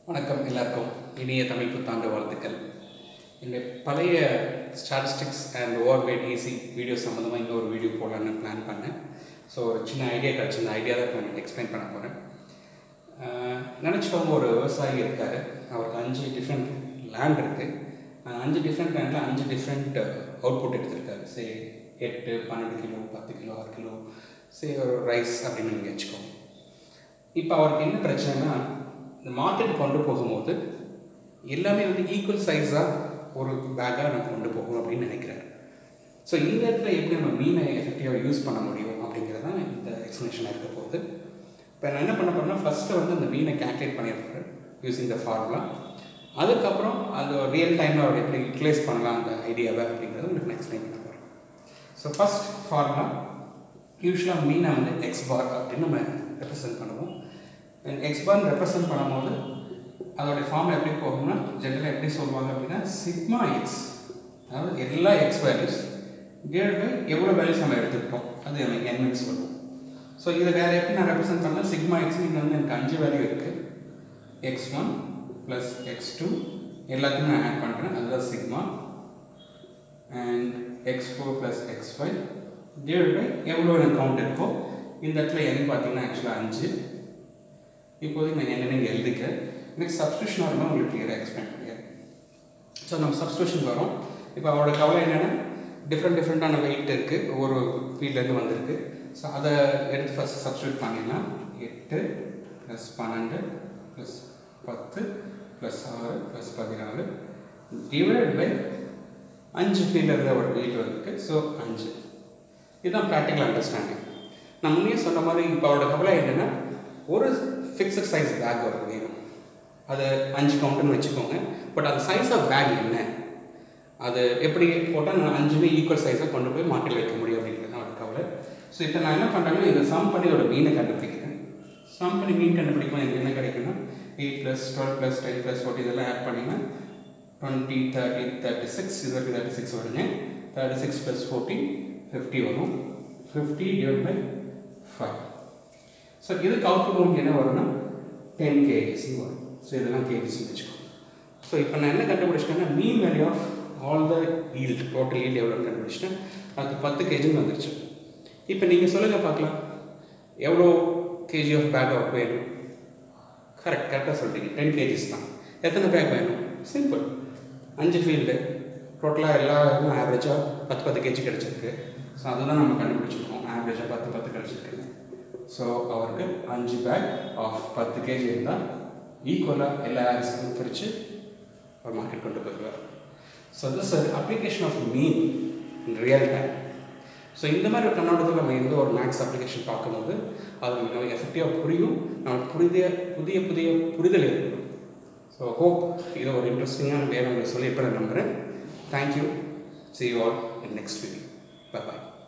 வணக்கம் எல்லாருக்கும் இனிய தமிழ் புத்தாண்டு வாழ்த்துக்கள் என்னுடைய பழைய statistics and over weight easy video சம்மந்தமாக இன்னொரு வீடியோ போடலான்னு பிளான் பண்ணேன் ஸோ ஒரு சின்ன ஐடியா கிடச்சி இந்த ஐடியா தான் இப்போ எக்ஸ்பிளைன் பண்ண போகிறேன் நினச்சிக்கோங்க ஒரு விவசாயி இருக்கார் அவருக்கு அஞ்சு டிஃப்ரெண்ட் லேண்ட் இருக்குது அஞ்சு டிஃப்ரெண்ட் லேண்டில் அஞ்சு டிஃப்ரெண்ட் அவுட்புட் எடுத்திருக்காரு சே எட்டு பன்னெண்டு கிலோ பத்து கிலோ ஆறு கிலோ சே ஒரு ரைஸ் அப்படின்னு நீங்கள் வச்சுக்கோங்க இப்போ அவருக்கு என்ன பிரச்சனைனா இந்த மார்க்கெட் கொண்டு போகும்போது எல்லாமே வந்து ஈக்குவல் சைஸாக ஒரு பேக்காக நம்ம கொண்டு போகணும் அப்படின்னு நினைக்கிறாரு ஸோ இந்த இடத்துல எப்படி நம்ம மீனை எஃபெக்டிவாக யூஸ் பண்ண முடியும் அப்படிங்கிறது தான் இந்த எக்ஸ்ப்ளனேஷனாக இருக்க போகுது இப்போ நான் என்ன பண்ண போறேன்னா ஃபஸ்ட்டு வந்து அந்த மீனை கேல்குலேட் பண்ணியிருப்பாரு யூஸிங் த ஃபார்முலா அதுக்கப்புறம் அது ரியல் டைமில் அவர் எப்படி யூட்டிலைஸ் பண்ணலாம் அந்த ஐடியாவை அப்படிங்கிறத உங்களுக்கு நான் எக்ஸ்பிளைன் பண்ண போகிறேன் ஸோ ஃபஸ்ட் ஃபார்முலா யூஸ்வலாக மீனை வந்து எக்ஸ் பார் அப்படின்னு நம்ம ரெப்ரசன்ட் பண்ணுவோம் எக்ஸ் பார் ரெப்ரசன்ட் பண்ணும்போது அதோடைய ஃபார்மில் எப்படி போகும்னா ஜென்ரலாக எப்படி சொல்லுவாங்க அப்படின்னா சிக்மா எக்ஸ் அதாவது எல்லா எக்ஸ் வேல்யூஸ் டிவைட் பை எவ்வளோ வேல்யூஸ் நம்ம எடுத்துக்கிட்டோம் அது நம்ம என்எக்ஸ் சொல்லுவோம் ஸோ இதை வேறு எப்படி நான் ரெப்ரசென்ட் பண்ணால் சிக்மா எக்ஸ் இங்கே வந்து எனக்கு அஞ்சு வேல்யூ இருக்குது x one plus x two எல்லாத்தையும் நான் ஆட் பண்ணுறேன் அதுதான் sigma and x four plus x five divide by எவ்வளோ எனக்கு கவுண்ட் இருக்கோ இந்த இடத்துல என் பார்த்தீங்கன்னா ஆக்சுவலாக அஞ்சு இப்போதைக்கு நான் என்னென்ன இங்கே எழுதிக்கிறேன் நெக்ஸ்ட் சப்ஸ்டியூஷன் வரும்போது உங்களுக்கு கிளியராக எக்ஸ்பிளைன் பண்ணிடுறேன் ஸோ நம்ம சப்ஸ்டியூஷன் வரோம் இப்போ அவரோட கவலை என்னென்னா டிஃப்ரெண்ட் டிஃப்ரெண்ட்டான வெயிட் இருக்குது ஒவ்வொரு ஃபீல்ட்லேருந்து வந்திருக்கு ஸோ அதை எடுத்து ஃபஸ்ட் சப்ஸ்டியூட் பண்ணிடலாம் எட்டு ப்ளஸ் பன்னெண்டு ப்ளஸ் பத்து ப்ளஸ் ஆறு ப்ளஸ் பதினாலு டிவைட் பை அஞ்சு ஃபீல்டில் இருந்த ஒரு வெயிட் வந்திருக்கு ஸோ அஞ்சு இதுதான் ப்ராக்டிக்கல் அண்டர்ஸ்டாண்டிங் நான் முன்னே சொன்ன மாதிரி இப்போ அவரோட கவலை என்னென்னா ஒரு ஃபிக்ஸட் சைஸ் பேக் ஒரு வேணும் அது அஞ்சு கவுண்ட்டுன்னு வச்சுக்கோங்க பட் அது சைஸ் ஆஃப் பேக் என்ன அது எப்படி போட்டால் நான் அஞ்சுமே ஈக்குவல் சைஸாக கொண்டு போய் மார்க்கெட்டில் வைக்க முடியும் அப்படிங்கிறது தான் ஒரு கவலை ஸோ இப்போ நான் என்ன பண்ணுறேன்னா இதை சம் பண்ணி ஒரு மீனை கண்டுபிடிக்கிறேன் சம் பண்ணி மீன் கண்டுபிடிக்கும் எனக்கு என்ன கிடைக்குன்னா eight plus twelve plus ten plus forty இதெல்லாம் ஆட் பண்ணிங்கன்னா டுவெண்ட்டி தேர்ட்டி தேர்ட்டி சிக்ஸ் இது வரைக்கும் தேர்ட்டி சிக்ஸ் வருங்க thirty six plus forty fifty வரும் fifty divide by five so இதுக்கு அவுட்புட் உங்களுக்கு என்ன வரும்னா டென் கேஜிஸ் வரும் ஸோ இதெல்லாம் கேஜிஸ் வச்சுக்கோங்க ஸோ இப்போ நான் என்ன கண்டுபிடிச்சிட்டேன்னா mean value of all the yield total yield எவ்வளோன்னு கண்டுபிடிச்சிட்டேன் அது பத்து கேஜின்னு வந்துருச்சு இப்போ நீங்கள் சொல்லுங்கள் பார்க்கலாம் எவ்வளோ கேஜி ஆஃப் பேக் அவுட் வேணும் கரெக்ட் கரெக்டாக சொல்லிட்டீங்க டென் கேஜிஸ் தான் எத்தனை பேக் வேணும் சிம்பிள் அஞ்சு ஃபீல்டு டோட்டலாக எல்லா இதுவும் ஆவரேஜாக பத்து பத்து கேஜி கிடச்சிருக்கு ஸோ அதுதான் நம்ம கண்டுபிடிச்சிருக்கோம் ஆவரேஜாக பத்து பத்து கிடச்சிருக்கு ஸோ அவருக்கு அஞ்சு பேக் ஆஃப் பத்து கேஜி இருந்தால் ஈக்குவலாக எல்லா ஆரிஸுக்கும் பிரித்து அவர் மார்க்கெட் கொண்டு போயிடுவார் so this application of mean in real time so இந்த மாதிரி ஒரு கண்ணோட்டத்தில் நம்ம எந்த ஒரு மேக்ஸ் அப்ளிகேஷன் பார்க்கும்போது அது நமக்கு எஃபெக்டிவாக புரியும் நமக்கு புதிய புதிய புதிய புரிதல் ஏற்படும் ஸோ ஹோப் இது ஒரு இன்ட்ரெஸ்டிங்கான வேலை உங்களுக்கு சொல்லி இப்போ நான் நம்புகிறேன் thank you see you all in next video bye bye